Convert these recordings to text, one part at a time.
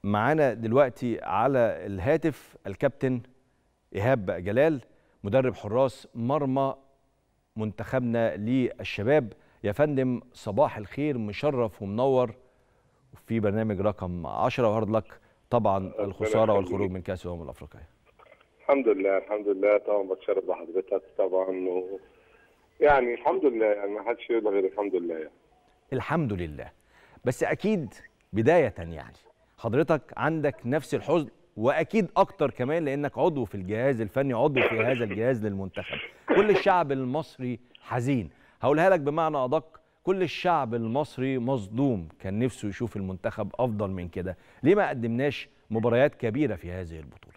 معانا دلوقتي على الهاتف الكابتن ايهاب جلال مدرب حراس مرمى منتخبنا للشباب يا فندم صباح الخير مشرف ومنور في برنامج رقم 10 وهارد لك طبعا الخساره والخروج من كاس الامم الافريقيه الحمد لله الحمد لله طبعا بتشرف بحضرتك طبعا و... يعني الحمد لله يعني ما حدش يقدر غير الحمد لله يعني الحمد لله بس اكيد بدايه يعني حضرتك عندك نفس الحزن واكيد اكتر كمان لانك عضو في الجهاز الفني عضو في هذا الجهاز للمنتخب كل الشعب المصري حزين هقولها لك بمعنى ادق كل الشعب المصري مصدوم كان نفسه يشوف المنتخب افضل من كده ليه ما قدمناش مباريات كبيره في هذه البطوله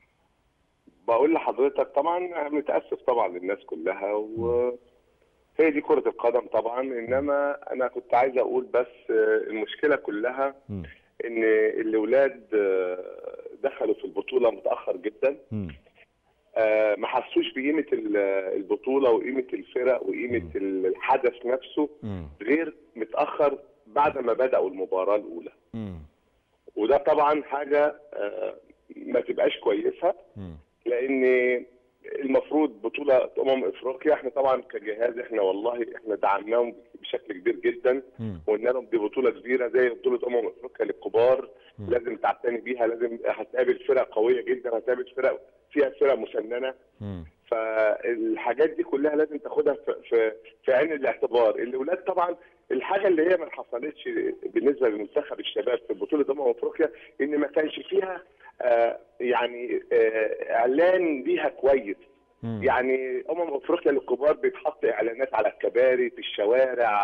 بقول لحضرتك طبعا متاسف طبعا للناس كلها و هي دي كرة القدم طبعا انما انا كنت عايز اقول بس المشكلة كلها م. ان الاولاد دخلوا في البطولة متأخر جدا م. آه، ما حسوش بقيمة ال- البطولة وقيمة الفرق وقيمة الحدث نفسه م. غير متأخر بعد ما بدأوا المباراة الأولى م. وده طبعا حاجة آه، ما تبقاش كويسة م. لان المفروض بطوله امم افريقيا احنا طبعا كجهاز احنا والله احنا دعمناهم بشكل كبير جدا م. وقلنا لهم دي بطوله كبيره زي بطوله امم افريقيا للكبار م. لازم تعتني بيها لازم هتقابل فرق قويه جدا هتقابل فرق فيها فرق مسننه م. فالحاجات دي كلها لازم تاخدها في في, في عين الاعتبار الاولاد طبعا الحاجه اللي هي ما حصلتش بالنسبه لمنتخب الشباب في بطوله امم افريقيا ان ما كانش فيها آه يعني آه اعلان ليها كويس م. يعني امم افريقيا للكبار بيتحط اعلانات على الكباري في الشوارع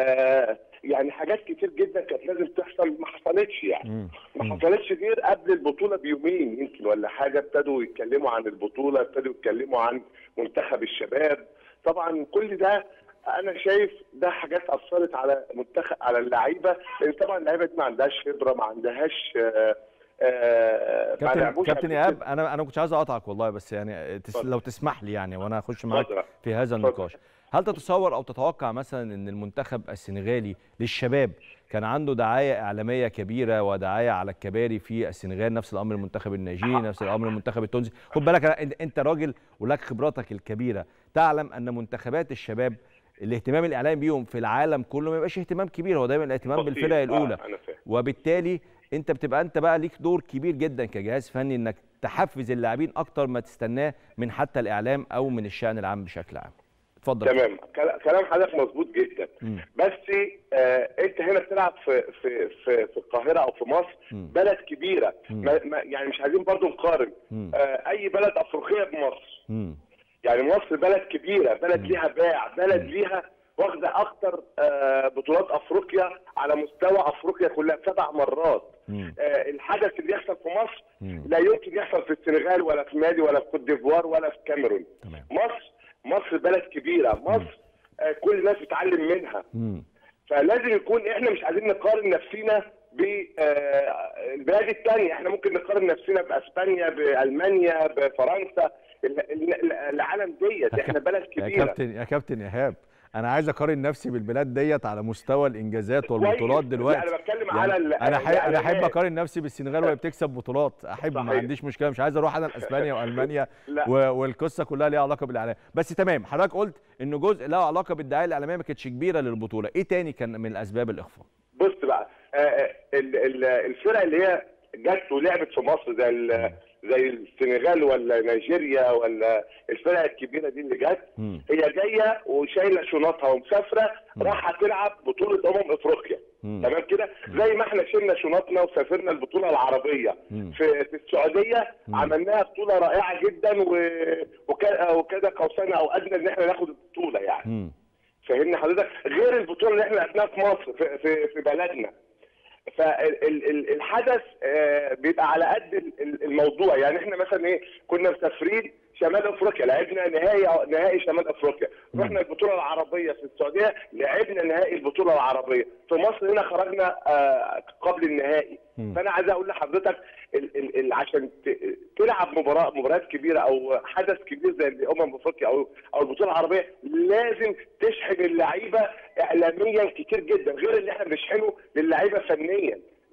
آه يعني حاجات كتير جدا كانت لازم تحصل ما حصلتش يعني م. ما م. حصلتش غير قبل البطوله بيومين يمكن ولا حاجه ابتدوا يتكلموا عن البطوله ابتدوا يتكلموا عن منتخب الشباب طبعا كل ده انا شايف ده حاجات اثرت على منتخب على اللعيبه لان طبعا اللعيبه دي ما عندهاش خبره ما عندهاش آه آه ما كابتن لعبوش كابتن قبل ايهاب كده. انا انا كنتش عايز اقطعك والله بس يعني تس... اتفضل. لو تسمح لي يعني وانا هخش معاك اتفضل. في هذا اتفضل. النقاش هل تتصور او تتوقع مثلا ان المنتخب السنغالي للشباب كان عنده دعايه اعلاميه كبيره ودعايه على الكباري في السنغال نفس الامر المنتخب النيجيري نفس الامر المنتخب التونسي خد بالك أنا- انت انت راجل ولك خبراتك الكبيره تعلم ان منتخبات الشباب الاهتمام الاعلامي بيهم في العالم كله ما يبقاش اهتمام كبير هو دايما الاهتمام بسيط. بالفرق آه، الاولى انا فاهم وبالتالي انت بتبقى انت بقى ليك دور كبير جدا كجهاز فني انك تحفز اللاعبين اكتر ما تستناه من حتى الاعلام او من الشان العام بشكل عام اتفضل تمام كلا- كلام حضرتك مظبوط جدا مم. بس آه انت هنا بتلعب في في في, في القاهره او في مصر مم. بلد كبيره مم. ما ما يعني مش عايزين برضو نقارن مم. آه اي بلد افريقيه بمصر مم. يعني مصر بلد كبيره بلد مم. ليها باع بلد مم. ليها واخده اكتر آه بطولات افريقيا على مستوى افريقيا كلها سبع مرات مم. آه الحدث اللي يحصل في مصر مم. لا يمكن يحصل في السنغال ولا في مالي ولا في كوت ديفوار ولا في الكاميرون تمام مصر مصر بلد كبيره مصر آه كل الناس بتتعلم منها مم. فلازم يكون احنا مش عايزين نقارن نفسنا بالبلاد الثانيه احنا ممكن نقارن نفسنا باسبانيا بالمانيا بفرنسا ال- ال- العالم ديت احنا بلد يا كبيره كابتن يا كابتن ايهاب انا عايز اقارن نفسي بالبلاد ديت على مستوى الانجازات والبطولات كويس. دلوقتي لا، انا بتكلم يعني على ال- انا حي... انا احب الإعلانات. اقارن نفسي بالسنغال وهي بتكسب بطولات احب ما صحيح. عنديش مشكله مش عايز اروح انا لاسبانيا والمانيا لا. و... والقصه كلها ليها علاقه بالاعلام بس تمام حضرتك قلت انه جزء له علاقه بالدعايه الاعلاميه ما كانتش كبيره للبطوله ايه تاني كان من اسباب الاخفاق بص بقى آه، آه، ال- ال- الفرق اللي هي جت ولعبت في مصر زي ال- زي السنغال ولا نيجيريا ولا الفرق الكبيره دي اللي جت مم. هي جايه وشايله شنطها ومسافره رايحه تلعب بطوله امم افريقيا مم. تمام كده زي ما احنا شلنا شنطنا وسافرنا البطوله العربيه مم. في في السعوديه مم. عملناها بطوله رائعه جدا و- وك- وكذا قوسين او ادنى ان احنا ناخد البطوله يعني مم. فاهمني حضرتك غير البطوله اللي احنا لعبناها في مصر في في, في بلدنا فالحدث بيبقى على قد ال- ال- الموضوع يعني احنا مثلا ايه كنا مسافرين شمال افريقيا لعبنا نهائي نهائي شمال افريقيا مم. رحنا البطوله العربيه في السعوديه لعبنا نهائي البطوله العربيه في مصر هنا خرجنا آه، قبل النهائي مم. فانا عايز اقول لحضرتك ال ال ال عشان ت- تلعب مباراه مباريات كبيره او حدث كبير زي الامم افريقيا او او البطوله العربيه لازم تشحن اللعيبه اعلاميا كتير جدا غير اللي احنا بنشحنه للعيبه فنيا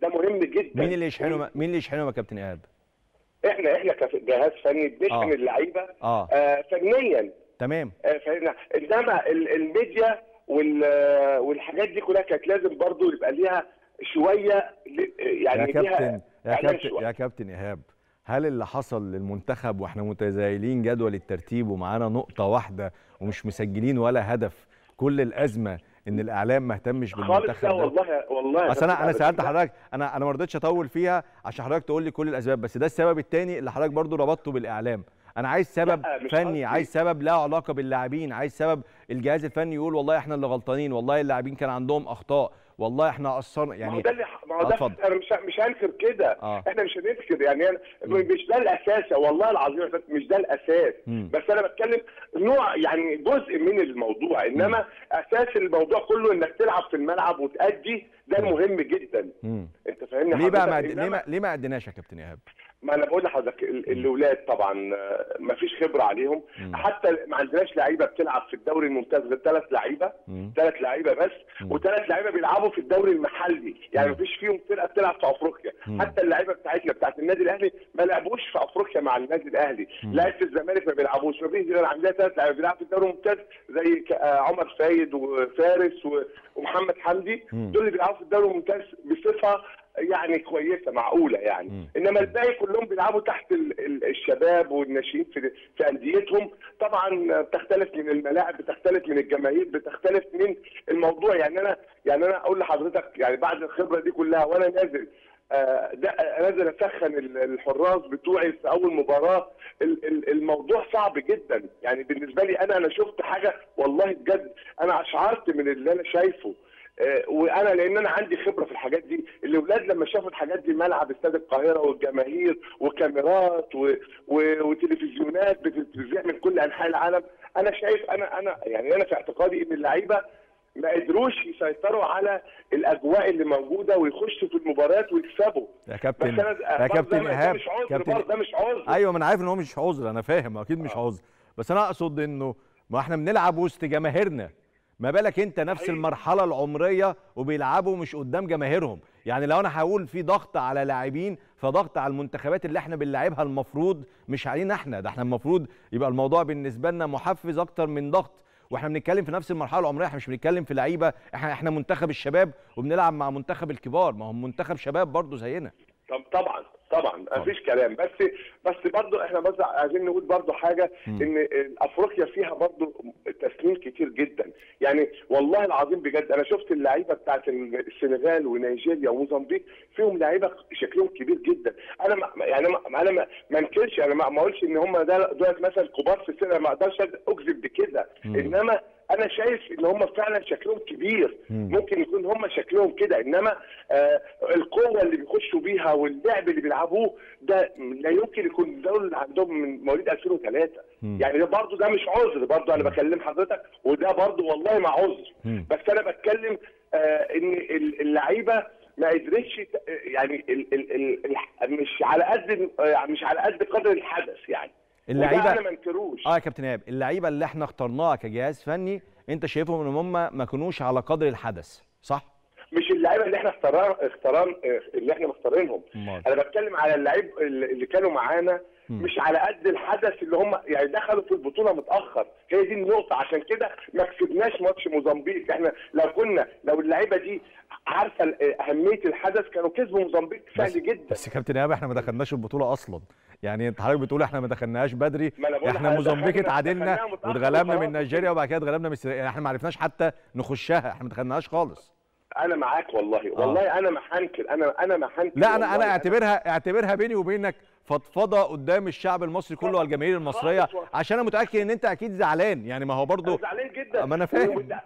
ده مهم جدا مين اللي يشحنهم مين اللي يشحنهم يا كابتن ايهاب احنا احنا كجهاز فني بنشحن آه. اللعيبه اه آه فنيا تمام آه فاهمنا انما ال- الميديا وال- آه، والحاجات دي كلها كانت لازم برضو يبقى ليها شويه ل- يعني يا ليها كابتن يا إعلان كابتن شوية. يا كابتن ايهاب هل اللي حصل للمنتخب واحنا متزايلين جدول الترتيب ومعانا نقطة واحدة ومش مسجلين ولا هدف كل الأزمة إن الإعلام ما اهتمش خالص بالمنتخب لا ده والله والله يا اصل انا كابتن انا سالت لا. حضرتك انا انا ما رضيتش اطول فيها عشان حضرتك تقول لي كل الاسباب بس ده السبب الثاني اللي حضرتك برضو ربطته بالاعلام انا عايز سبب لا، مش فني قصدي. عايز سبب له علاقه باللاعبين عايز سبب الجهاز الفني يقول والله احنا اللي غلطانين والله اللاعبين كان عندهم اخطاء والله احنا قصرنا ما هو يعني ده اللي ما هو آه، ده اتفضل. انا مش مش هنكر كده آه. احنا مش هننكر يعني أنا مش ده الاساس والله العظيم يا فندم مش ده الاساس مم. بس انا بتكلم نوع يعني جزء من الموضوع انما اساس الموضوع كله انك تلعب في الملعب وتأدي ده المهم جدا مم. انت فاهمني ليه بقى ما حضرتك؟ قد- ليه إنما- ما ليه ما قدناش يا كابتن ايهاب ما انا بقول لحضرتك ال- الاولاد طبعا آه، ما فيش خبره عليهم مم. حتى ما عندناش لعيبه بتلعب في الدوري الممتاز غير ثلاث لعيبه مم. ثلاث لعيبه بس مم. وثلاث لعيبه بيلعبوا في الدوري المحلي يعني مم. ما فيش فيهم فرقه بتلعب في افريقيا مم. حتى اللعيبه بتاعتنا بتاعت النادي الاهلي ما لعبوش في افريقيا مع النادي الاهلي مم. لعيبه الزمالك ما بيلعبوش ما فيش غير عندنا ثلاث لعيبه بيلعبوا في الدوري الممتاز زي ك- آه، عمر سيد وفارس و- ومحمد حمدي مم. دول اللي بيلعبوا في الدوري الممتاز بصفه يعني كويسه معقوله يعني مم. انما الباقي كلهم بيلعبوا تحت ال- ال- الشباب والناشئين في في انديتهم طبعا بتختلف من الملاعب بتختلف من الجماهير بتختلف من الموضوع يعني انا يعني انا اقول لحضرتك يعني بعد الخبره دي كلها وانا نازل آه، ده نازل اسخن ال- الحراس بتوعي في اول مباراه ال- ال- الموضوع صعب جدا يعني بالنسبه لي انا انا شفت حاجه والله بجد انا اشعرت من اللي انا شايفه آه، وانا لان انا عندي خبره في الحاجات دي الاولاد لما شافوا الحاجات دي ملعب استاد القاهره والجماهير وكاميرات و... و... وتلفزيونات بتذيع من كل انحاء العالم انا شايف انا انا يعني انا في اعتقادي ان اللعيبه ما قدروش يسيطروا على الاجواء اللي موجوده ويخشوا في المباريات ويكسبوا يا كابتن بس انا يا برضه كابتن ده- ده ايهاب مش عذر كابتن برضه ده مش عذر ايوه ما انا عارف ان هو مش عذر انا فاهم اكيد مش عذر بس انا اقصد انه ما احنا بنلعب وسط جماهيرنا ما بالك انت نفس صحيح. المرحله العمريه وبيلعبوا مش قدام جماهيرهم يعني لو انا هقول في ضغط على لاعبين فضغط على المنتخبات اللي احنا بنلعبها المفروض مش علينا احنا ده احنا المفروض يبقى الموضوع بالنسبه لنا محفز اكتر من ضغط واحنا بنتكلم في نفس المرحله العمريه احنا مش بنتكلم في لعيبه احنا احنا منتخب الشباب وبنلعب مع منتخب الكبار ما هم منتخب شباب برضه زينا طب طبعا طبعا مفيش كلام بس بس برضه احنا بس عايزين نقول برضه حاجه مم. ان افريقيا فيها برضه تسليم كتير جدا يعني والله العظيم بجد انا شفت اللعيبه بتاعت السنغال ونيجيريا وموزمبيق فيهم لعيبه شكلهم كبير جدا انا ما يعني ما انا ما ما انكرش انا ما ما اقولش ان هم ده دول مثلا كبار في السن ما اقدرش اكذب بكده مم. انما انا شايف ان هم فعلا شكلهم كبير مم. ممكن يكون هم شكلهم كده انما آه القوه اللي بيخشوا بيها واللعب اللي بيلعبوه ده لا يمكن يكون دول اللي عندهم من مواليد 2003 مم. يعني ده برضه ده مش عذر برضه انا بكلم حضرتك وده برضه والله ما عذر مم. بس انا بتكلم آه ان ال- اللعيبه ما قدرتش ت- يعني ال ال ال ال مش على قد آه، مش على قد قدر الحدث يعني اللعيبة- وده انا ما انكروش اه يا كابتن ايهاب اللعيبه اللي احنا اخترناها كجهاز فني انت شايفهم ان هم ما كانوش على قدر الحدث صح مش اللعيبه اللي احنا اختارنا اختارن اللي احنا مختارينهم امال انا بتكلم على اللعيب اللي كانوا معانا مم. مش على قد الحدث اللي هم يعني دخلوا في البطوله متاخر هي دي النقطه عشان كده ما كسبناش ماتش موزمبيق احنا لو كنا لو اللعيبه دي عارفه ال- اهميه الحدث كانوا كسبوا موزمبيق بس, سهل جدا بس يا كابتن ايهاب احنا ما دخلناش البطوله اصلا يعني انت حضرتك بتقول احنا ما دخلناش بدري ما أنا بقول احنا لحضرتك موزمبيق دخلنا- اتعادلنا دخلناها متأخر واتغلبنا وخلاص. من نيجيريا وبعد كده اتغلبنا من السنغال يعني احنا ما عرفناش حتى نخشها احنا ما دخلناش خالص انا معاك والله والله انا ما هنكر انا انا ما هنكر لا انا والله. انا اعتبرها اعتبرها بيني وبينك فضفضه قدام الشعب المصري كله والجماهير المصريه خالص والله. عشان انا متاكد ان انت اكيد زعلان يعني ما هو برضو انا زعلان جدا ما أنا فاهم. وبت-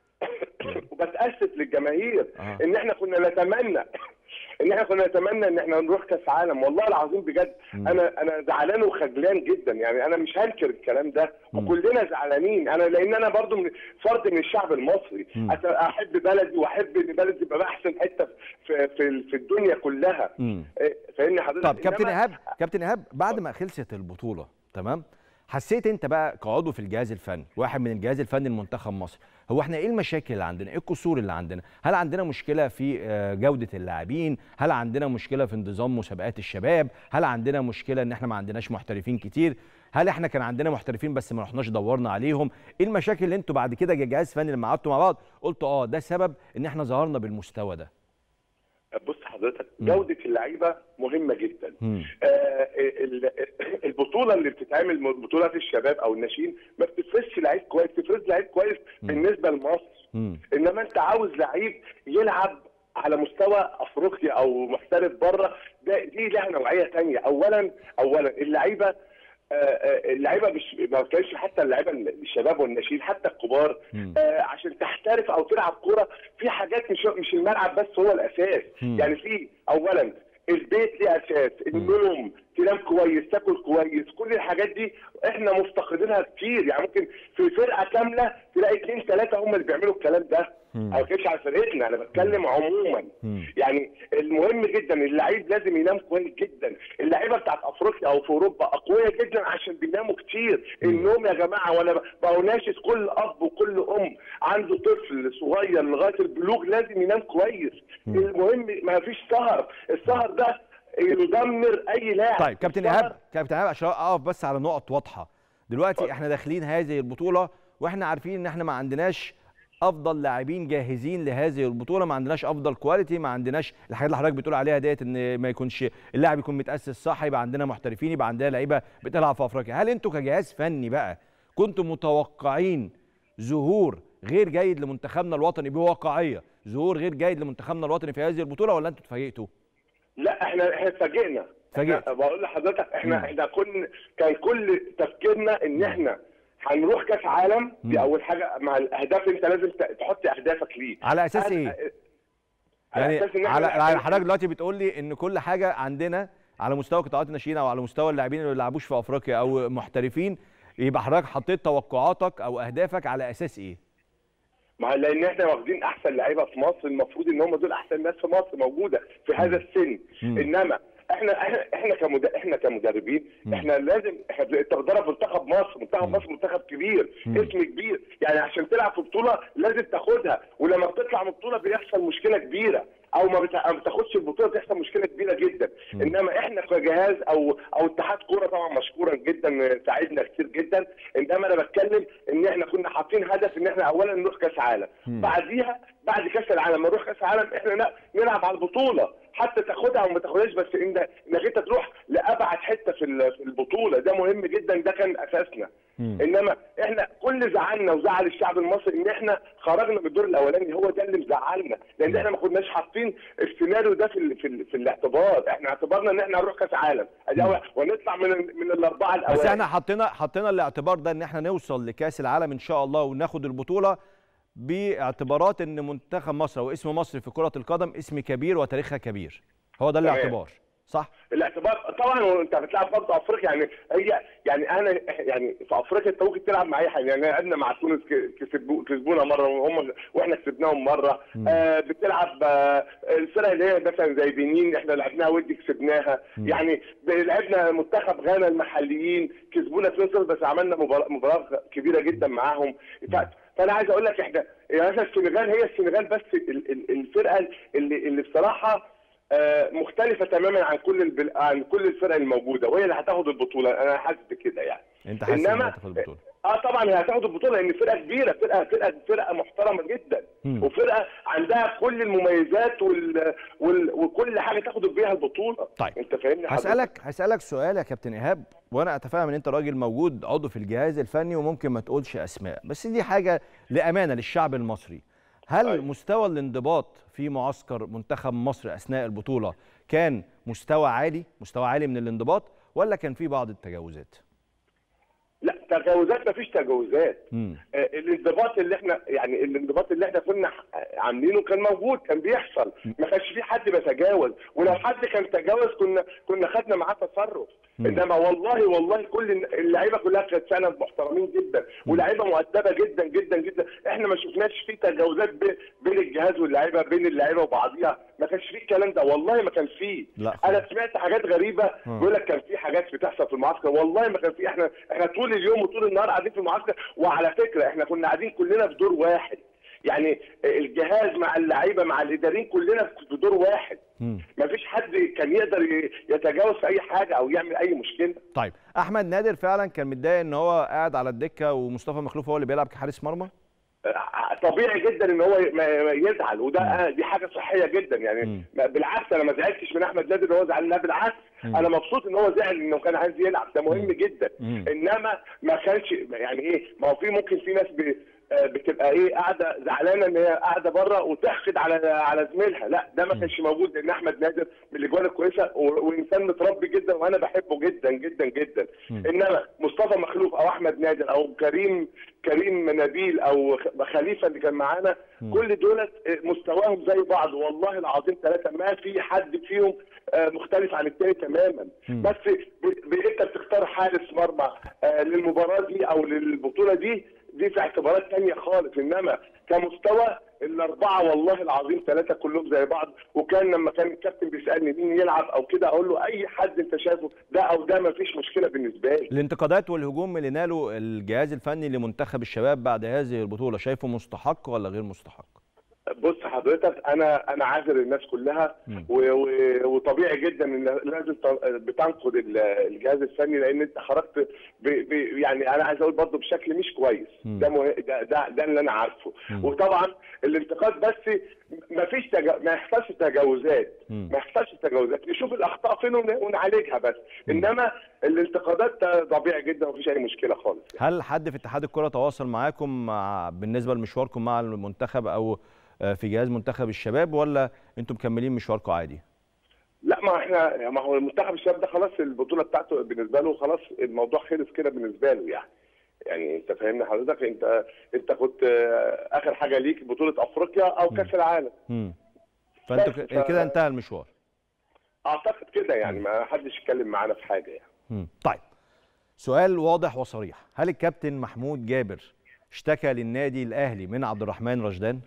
وبتاسف للجماهير آه. ان احنا كنا نتمنى ان احنا كنا نتمنى ان احنا نروح كاس عالم والله العظيم بجد مم. انا انا زعلان وخجلان جدا يعني انا مش هنكر الكلام ده مم. وكلنا زعلانين انا لان انا برضو من فرد من الشعب المصري مم. أت- احب بلدي واحب ان بلدي تبقى احسن حته في في, في الدنيا كلها مم. إيه، فاهمني حضرتك طب كابتن إنما- ايهاب كابتن ايهاب بعد ما خلصت البطوله تمام حسيت انت بقى كعضو في الجهاز الفني واحد من الجهاز الفني لمنتخب مصر هو احنا ايه المشاكل اللي عندنا ايه القصور اللي عندنا هل عندنا مشكله في آه، جوده اللاعبين هل عندنا مشكله في انتظام مسابقات الشباب هل عندنا مشكله ان احنا ما عندناش محترفين كتير هل احنا كان عندنا محترفين بس ما رحناش دورنا عليهم ايه المشاكل اللي انتوا بعد كده كجهاز فني لما قعدتوا مع بعض قلتوا اه ده سبب ان احنا ظهرنا بالمستوى ده بص حضرتك جوده اللعيبه مهمه جدا مم. آه ال- البطوله اللي بتتعمل بطولات الشباب او الناشئين ما بتفرزش لعيب كويس بتفرز لعيب كويس بالنسبه لمصر مم. انما انت عاوز لعيب يلعب على مستوى افريقيا او محترف بره ده دي لها نوعيه تانية اولا اولا اللعيبه آه، آه، اللعيبه مش ما بتكلمش حتى اللعيبه الشباب والناشئين حتى الكبار مم. آه، عشان تحترف او تلعب كوره في حاجات مش مش الملعب بس هو الاساس مم. يعني في اولا البيت ليه اساس النوم تنام كويس تاكل كويس كل الحاجات دي احنا مفتقدينها كتير يعني ممكن في فرقه كامله تلاقي اثنين ثلاثه هم اللي بيعملوا الكلام ده مم. انا ما بتكلمش على فرقتنا انا بتكلم عموما مم. يعني المهم جدا اللعيب لازم ينام كويس جدا اللعيبه بتاعت افريقيا او في اوروبا اقوياء جدا عشان بيناموا كتير النوم يا جماعه وانا بناشد كل اب وكل ام عنده طفل صغير لغايه البلوغ لازم ينام كويس المهم ما فيش سهر السهر ده يدمر اي لاعب طيب كابتن السهر- ايهاب كابتن ايهاب عشان اقف بس على نقط واضحه دلوقتي اتفضل. احنا داخلين هذه البطوله واحنا عارفين ان احنا ما عندناش افضل لاعبين جاهزين لهذه البطوله ما عندناش افضل كواليتي ما عندناش الحاجات اللي حضرتك بتقول عليها ديت ان ما يكونش اللاعب يكون متاسس صح يبقى عندنا محترفين يبقى عندنا لعيبه بتلعب في افريقيا هل انتوا كجهاز فني بقى كنتوا متوقعين ظهور غير جيد لمنتخبنا الوطني بواقعيه ظهور غير جيد لمنتخبنا الوطني في هذه البطوله ولا انتوا اتفاجئتوا لا احنا احنا اتفاجئنا اتفاجئت. احنا بقول لحضرتك احنا مم. احنا كنا كان كل تفكيرنا ان احنا هنروح كاس عالم دي مم. اول حاجه مع الاهداف انت لازم ت- تحط اهدافك ليه على اساس أنا- ايه على يعني اساس ان على احنا على حضرتك دلوقتي بتقول لي ان كل حاجه عندنا على مستوى قطاعات الناشئين او على مستوى اللاعبين اللي ما بيلعبوش في افريقيا او محترفين يبقى حضرتك حطيت توقعاتك او اهدافك على اساس ايه؟ مع لان احنا واخدين احسن لعيبه في مصر المفروض ان هم دول احسن ناس في مصر موجوده في هذا السن مم. انما احنا احنا احنا كمد... احنا كمدربين مم. احنا لازم احنا انت بتدرب منتخب مصر منتخب مم. مصر منتخب كبير مم. اسم كبير يعني عشان تلعب في بطوله لازم تاخدها ولما بتطلع من البطوله بيحصل مشكله كبيره او ما بتا- ما بتاخدش البطوله بتحصل مشكله كبيره جدا مم. انما احنا كجهاز او او اتحاد كوره طبعا مشكورا جدا ساعدنا كتير جدا انما انا بتكلم ان احنا كنا حاطين هدف ان احنا اولا نروح كاس عالم مم. بعديها بعد كاس العالم ما نروح كاس العالم احنا ن- نلعب على البطوله حتى تاخدها او ما تاخدهاش بس ان انك انت تروح لابعد حته في ال- في البطوله ده مهم جدا ده كان اساسنا مم. انما احنا كل زعلنا وزعل الشعب المصري ان احنا خرجنا من الدور الاولاني هو ده اللي مزعلنا لان احنا ما كناش حاطين السيناريو ده في ال في, ال في الاعتبار احنا اعتبرنا ان احنا هنروح كاس عالم ادي أول- ونطلع من ال- من الاربعه الاوائل بس احنا حطينا حطينا الاعتبار ده ان احنا نوصل لكاس العالم ان شاء الله وناخد البطوله باعتبارات ان منتخب مصر او اسم مصر في كره القدم اسم كبير وتاريخها كبير هو ده تمام. الاعتبار صح؟ الاعتبار طبعا وانت بتلعب برضه افريقيا يعني هي يعني انا يعني في افريقيا انت ممكن تلعب مع اي حاجه يعني لعبنا مع تونس ك- كسبو كسبونا مره وهم واحنا كسبناهم مره آه بتلعب آه الفرق اللي هي مثلا زي بنين احنا لعبناها ودي كسبناها يعني ب- لعبنا منتخب غانا المحليين كسبونا 2-0 بس عملنا مباراه مباراه كبيره جدا معاهم ف- فانا عايز اقول لك احنا يعني مثلا السنغال هي السنغال بس ال- ال- الفرقه اللي اللي بصراحه آه، مختلفة تماما عن كل البل... عن كل الفرق الموجودة وهي اللي هتاخد البطولة أنا حاسس بكده يعني انت حاسس ان هتاخد البطوله اه طبعا هي هتاخد البطولة لأن فرقة كبيرة فرقة فرقة فرقة محترمة جدا مم. وفرقة عندها كل المميزات وال... وال... وكل حاجة تاخد بيها البطولة طيب. أنت فاهمني حضرتك؟ هسألك هسألك سؤال يا كابتن إيهاب وأنا أتفهم إن أنت راجل موجود عضو في الجهاز الفني وممكن ما تقولش أسماء بس دي حاجة لأمانة للشعب المصري هل أيوة. مستوى الانضباط في معسكر منتخب مصر أثناء البطولة كان مستوى عالي مستوى عالي من الانضباط ولا كان في بعض التجاوزات؟ لا تجاوزات مفيش تجاوزات مم. آه، الانضباط اللي احنا يعني الانضباط اللي احنا كنا ح- عاملينه كان موجود كان بيحصل ما كانش في حد بيتجاوز ولو حد كان تجاوز كنا كنا خدنا معاه تصرف مم. انما والله والله كل اللعيبه كلها كانت فعلا محترمين جدا ولاعيبه مؤدبه جدا جدا جدا احنا ما شفناش في تجاوزات ب- بين الجهاز واللعيبه بين اللعيبه وبعضيها ما كانش فيه الكلام ده والله ما كان فيه لا انا سمعت حاجات غريبه مم. بيقول لك كان في حاجات بتحصل في المعسكر والله ما كان في احنا احنا طول اليوم وطول النهار قاعدين في المعسكر وعلى فكره احنا كنا قاعدين كلنا في دور واحد يعني الجهاز مع اللعيبه مع الاداريين كلنا في دور واحد مم. ما فيش حد كان يقدر ي- يتجاوز في اي حاجه او يعمل اي مشكله طيب احمد نادر فعلا كان متضايق ان هو قاعد على الدكه ومصطفى مخلوف هو اللي بيلعب كحارس مرمى طبيعي جدا ان هو ي- ما- ما يزعل وده دي حاجه صحيه جدا يعني مم. ما- بالعكس انا ما زعلتش من احمد نادر ان هو زعل لا بالعكس مم. انا مبسوط ان هو زعل انه كان عايز يلعب ده مهم جدا مم. انما ما كانش يعني ايه ما هو في ممكن في ناس ب- آه، بتبقى ايه قاعده زعلانه ان هي قاعده بره وتحقد على على زميلها لا ده ما كانش موجود لان احمد نادر من الاجوان الكويسه و- وانسان متربي جدا وانا بحبه جدا جدا جدا مم. انما مصطفى مخلوف او احمد نادر او كريم كريم نبيل او خ- خليفه اللي كان معانا مم. كل دول مستواهم زي بعض والله العظيم ثلاثه ما في حد فيهم آه، مختلف عن الثاني تماما مم. بس ب- ب- انت بتختار حارس مرمى آه، للمباراه دي او للبطوله دي دي في اعتبارات تانية خالص انما كمستوى الاربعه والله العظيم ثلاثه كلهم زي بعض وكان لما كان الكابتن بيسالني مين يلعب او كده اقول له اي حد انت شايفه ده او ده ما فيش مشكله بالنسبه لي الانتقادات والهجوم اللي ناله الجهاز الفني لمنتخب الشباب بعد هذه البطوله شايفه مستحق ولا غير مستحق بص حضرتك انا انا عاذر الناس كلها مم. و- و- وطبيعي جدا ان لازم ت- بتنقد ال- الجهاز الفني لان انت خرجت ب ب يعني انا عايز اقول برضه بشكل مش كويس مم. ده مه- ده ده, ده اللي انا عارفه مم. وطبعا الانتقاد بس ما فيش تجا... ما يحصلش تجاوزات مم. ما يحصلش تجاوزات نشوف الاخطاء فين ون- ونعالجها بس انما الانتقادات ده طبيعي جدا ومفيش اي مشكله خالص هل حد في اتحاد الكره تواصل معاكم مع بالنسبه لمشواركم مع المنتخب او آه، في جهاز منتخب الشباب ولا انتم مكملين مشواركم عادي لا ما احنا ما هو المنتخب الشباب ده خلاص البطوله بتاعته بالنسبه له خلاص الموضوع خلص كده بالنسبه له يعني يعني انت فاهمني حضرتك انت انت كنت آه، اخر حاجه ليك بطوله افريقيا او كاس العالم مم. فانتوا بس ك- ف- كده انتهى المشوار اعتقد كده يعني ما حدش اتكلم معانا في حاجه يعني مم. طيب سؤال واضح وصريح هل الكابتن محمود جابر اشتكى للنادي الاهلي من عبد الرحمن رشدان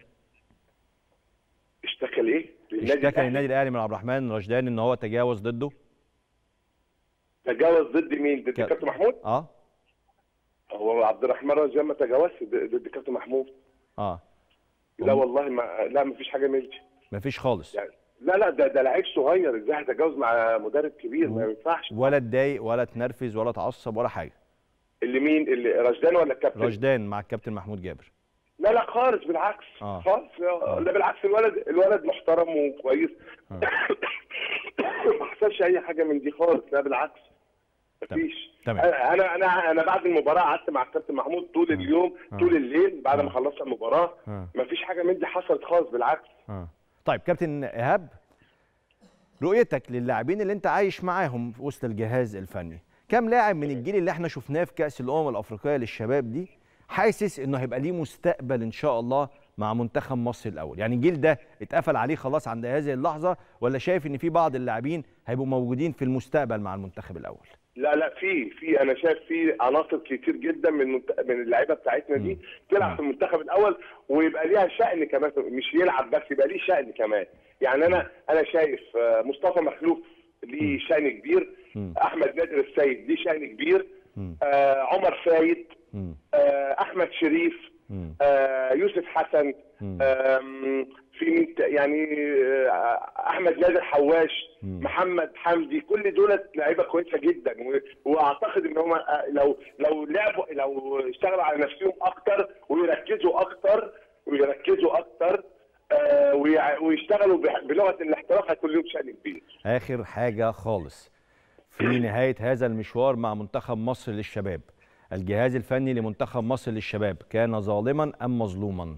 اشتكى ليه؟ للنادي اشتكى الأهلي؟ للنادي الاهلي من عبد الرحمن رشدان ان هو تجاوز ضده تجاوز ضد مين؟ ضد ك- كابتن محمود؟ اه هو عبد الرحمن رجال ما تجاوزش ضد ضد كابتن محمود اه لا والله ما لا ما فيش حاجه ملكي مفيش خالص يعني لا لا ده ده لعيب صغير ازاي هتجاوز مع مدرب كبير ما ينفعش ولا اتضايق ولا اتنرفز ولا اتعصب ولا حاجه اللي مين اللي رشدان ولا الكابتن؟ رشدان مع الكابتن محمود جابر لا لا خالص بالعكس آه. خالص لا بالعكس الولد الولد محترم وكويس آه. ما حصلش اي حاجه من دي خالص لا بالعكس مفيش تمام. انا انا انا بعد المباراه قعدت مع الكابتن محمود طول اليوم آه. طول الليل بعد آه. ما خلصنا المباراه آه. مفيش حاجه من دي حصلت خالص بالعكس آه. طيب كابتن ايهاب رؤيتك للاعبين اللي انت عايش معاهم في وسط الجهاز الفني كم لاعب من الجيل اللي احنا شفناه في كاس الامم الافريقيه للشباب دي حاسس انه هيبقى ليه مستقبل ان شاء الله مع منتخب مصر الاول يعني الجيل ده اتقفل عليه خلاص عند هذه اللحظه ولا شايف ان في بعض اللاعبين هيبقوا موجودين في المستقبل مع المنتخب الاول لا لا في في انا شايف في عناصر كتير جدا من منت- من اللعيبه بتاعتنا دي تلعب في المنتخب الاول ويبقى ليها شأن كمان مش يلعب بس يبقى ليه شأن كمان يعني انا انا شايف آه، مصطفى مخلوف ليه شأن كبير مم. احمد نادر السيد ليه شأن كبير مم. آه، عمر فايد مم. آه، احمد شريف مم. آه، يوسف حسن مم. آم، في مين ت- يعني آه، احمد نادر حواش مم. محمد حمدي كل دول لعيبه كويسه جدا و- واعتقد ان هم لو لو لعبوا لو اشتغلوا على نفسهم اكتر ويركزوا اكتر ويركزوا اكتر آه، ويع- ويشتغلوا بح- بلغه الاحتراف هيكون لهم شأن كبير اخر حاجه خالص في نهايه هذا المشوار مع منتخب مصر للشباب الجهاز الفني لمنتخب مصر للشباب كان ظالما ام مظلوما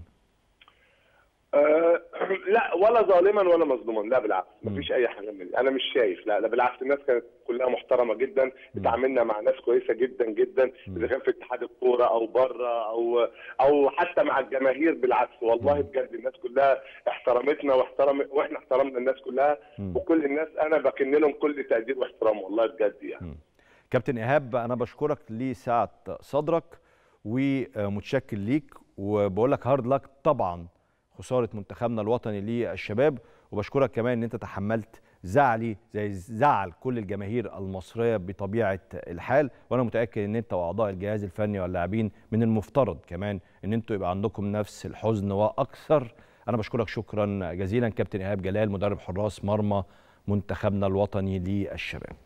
آه، لا ولا ظالما ولا مظلوما لا بالعكس مفيش اي حاجه من دي. انا مش شايف لا لا بالعكس الناس كانت كلها محترمه جدا اتعاملنا مع ناس كويسه جدا جدا اذا كان في اتحاد الكوره او بره او او حتى مع الجماهير بالعكس والله بجد الناس كلها احترمتنا واحترم واحنا احترمنا الناس كلها مم. وكل الناس انا بكن لهم كل تقدير واحترام والله بجد يعني كابتن ايهاب انا بشكرك لسعه صدرك ومتشكر ليك وبقول لك هارد لك طبعا خساره منتخبنا الوطني للشباب وبشكرك كمان ان انت تحملت زعلي زي زعل كل الجماهير المصريه بطبيعه الحال وانا متاكد ان انت واعضاء الجهاز الفني واللاعبين من المفترض كمان ان انتوا يبقى عندكم نفس الحزن واكثر انا بشكرك شكرا جزيلا كابتن ايهاب جلال مدرب حراس مرمى منتخبنا الوطني للشباب